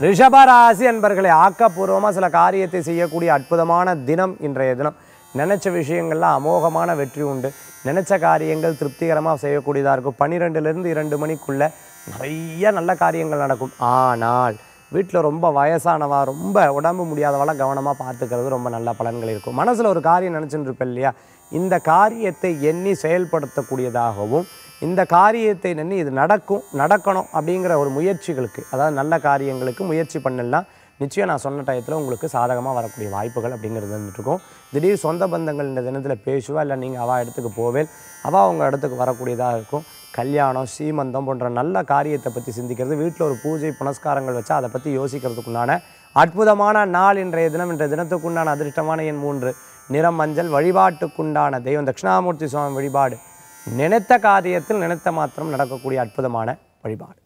ரிஷபராசி அன்பர்களை ஆக்கப்பூர்வமாக சில காரியத்தை செய்யக்கூடிய அற்புதமான தினம் இன்றைய தினம் நினைச்ச விஷயங்கள்லாம் அமோகமான வெற்றி உண்டு நினைச்ச காரியங்கள் திருப்திகரமாக செய்யக்கூடியதாக இருக்கும் பன்னிரெண்டுலேருந்து இரண்டு மணிக்குள்ள நிறைய நல்ல காரியங்கள் நடக்கும் ஆனால் வீட்டில் ரொம்ப வயசானவா ரொம்ப உடம்பு முடியாதவெல்லாம் கவனமாக பார்த்துக்கிறது ரொம்ப நல்ல பலன்கள் இருக்கும் மனசில் ஒரு காரியம் நினச்சிட்டு இருப்பேன் இல்லையா இந்த காரியத்தை எண்ணி செயல்படுத்தக்கூடியதாகவும் இந்த காரியத்தை எண்ணி இது நடக்கும் நடக்கணும் அப்படிங்கிற ஒரு முயற்சிகளுக்கு அதாவது நல்ல காரியங்களுக்கு முயற்சி பண்ணலாம் நிச்சயம் நான் சொன்ன டயத்தில் உங்களுக்கு சாதகமாக வரக்கூடிய வாய்ப்புகள் அப்படிங்கிறது வந்துட்டு இருக்கும் திடீர் சொந்த பந்தங்கள் இந்த தினத்தில் பேசுவா இல்லை நீங்கள் அவள் இடத்துக்கு போவேல் அவள் அவங்க இடத்துக்கு வரக்கூடியதாக இருக்கும் கல்யாணம் சீமந்தம் போன்ற நல்ல காரியத்தை பற்றி சிந்திக்கிறது வீட்டில் ஒரு பூஜை புனஸ்காரங்கள் வச்சா அதை பற்றி யோசிக்கிறதுக்குண்டான அற்புதமான நாள் இன்றைய தினம் இன்றைய தினத்துக்குண்டான அதிர்ஷ்டமான எண் மூன்று நிறம் மஞ்சள் வழிபாட்டுக்குண்டான தெய்வம் தட்சிணாமூர்த்தி சுவாமி வழிபாடு நினைத்த காரியத்தில் நினைத்த மாத்திரம் நடக்கக்கூடிய அற்புதமான வழிபாடு